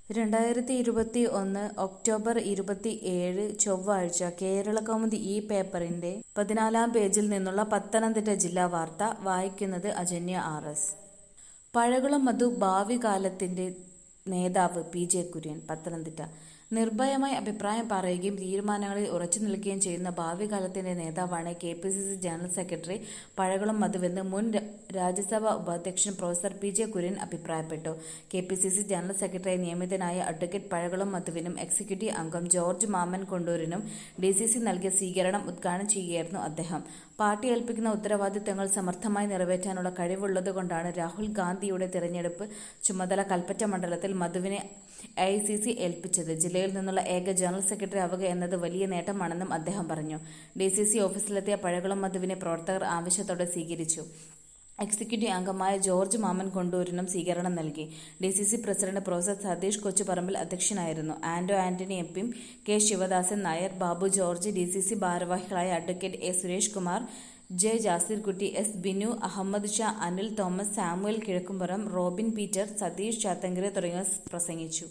രണ്ടായിരത്തി ഇരുപത്തി ഒന്ന് ഒക്ടോബർ ഇരുപത്തി ഏഴ് ചൊവ്വാഴ്ച കേരളകൗമുദി ഈ പേപ്പറിന്റെ പതിനാലാം പേജിൽ നിന്നുള്ള പത്തനംതിട്ട ജില്ലാ വാർത്ത വായിക്കുന്നത് അജന്യ ആർ എസ് പഴകുളം മധു ഭാവി കാലത്തിന്റെ നേതാവ് പി ജെ കുര്യൻ പത്തനംതിട്ട നിർഭയമായി അഭിപ്രായം പറയുകയും തീരുമാനങ്ങളിൽ ഉറച്ചു നിൽക്കുകയും ചെയ്യുന്ന ഭാവി കാലത്തിന്റെ നേതാവാണ് K P C C general secretary Pazhakulam മധുവെന്ന് മുൻ ര- രാജ്യസഭാ ഉപാധ്യക്ഷൻ പ്രൊഫസർ പി ജെ കുര്യൻ അഭിപ്രായപ്പെട്ടു K P C C general സെക്രട്ടറിയായി നിയമിതനായ അഡ്വക്കേറ്റ് പഴകുളം മധുവിനും എക്സിക്യൂട്ടീവ് അംഗം ജോർജ് മാമൻ കൊണ്ടൂരിനും ഡി സി സി നൽകിയ സ്വീകരണം ഉദ്ഘാടനം ചെയ്യുകയായിരുന്നു അദ്ദേഹം പാർട്ടി ഏൽപ്പിക്കുന്ന ഉത്തരവാദിത്തങ്ങൾ സമർത്ഥമായി നിറവേറ്റാനുള്ള കഴിവുള്ളതുകൊണ്ടാണ് രാഹുൽ ഗാന്ധിയുടെ തിരഞ്ഞെടുപ്പ് ചുമതല കൽപ്പറ്റ മണ്ഡലത്തിൽ മധുവിനെ ഐ സി സി ഏൽപ്പിച്ചത് ജില്ലയിൽ നിന്നുള്ള ഏക ജനറൽ സെക്രട്ടറി ആവുക എന്നത് വലിയ നേട്ടമാണെന്നും അദ്ദേഹം പറഞ്ഞു ഡി സി സി ഓഫീസിലെത്തിയ പഴകുളം മധുവിനെ പ്രവർത്തകർ ആവശ്യത്തോടെ സ്വീകരിച്ചു എക്സിക്യൂട്ടീവ് അംഗമായ ജോർജ് മാമൻ കൊണ്ടൂരിനും സ്വീകരണം നൽകി D C C president professor Satheesh Kochuparambil അധ്യക്ഷനായിരുന്നു ആന്റോ ആന്റണി എം പിയും K Sivadasan Nair Babu George D C C ഭാരവാഹികളായ advocate A Suresh Kumar J Jasirkutty S Binu Ahammed Sha Anil Thomas Samuel Kizhakkumpuram Robin Peter Satheesh Chathankara തുടങ്ങിയവർ പ്രസംഗിച്ചു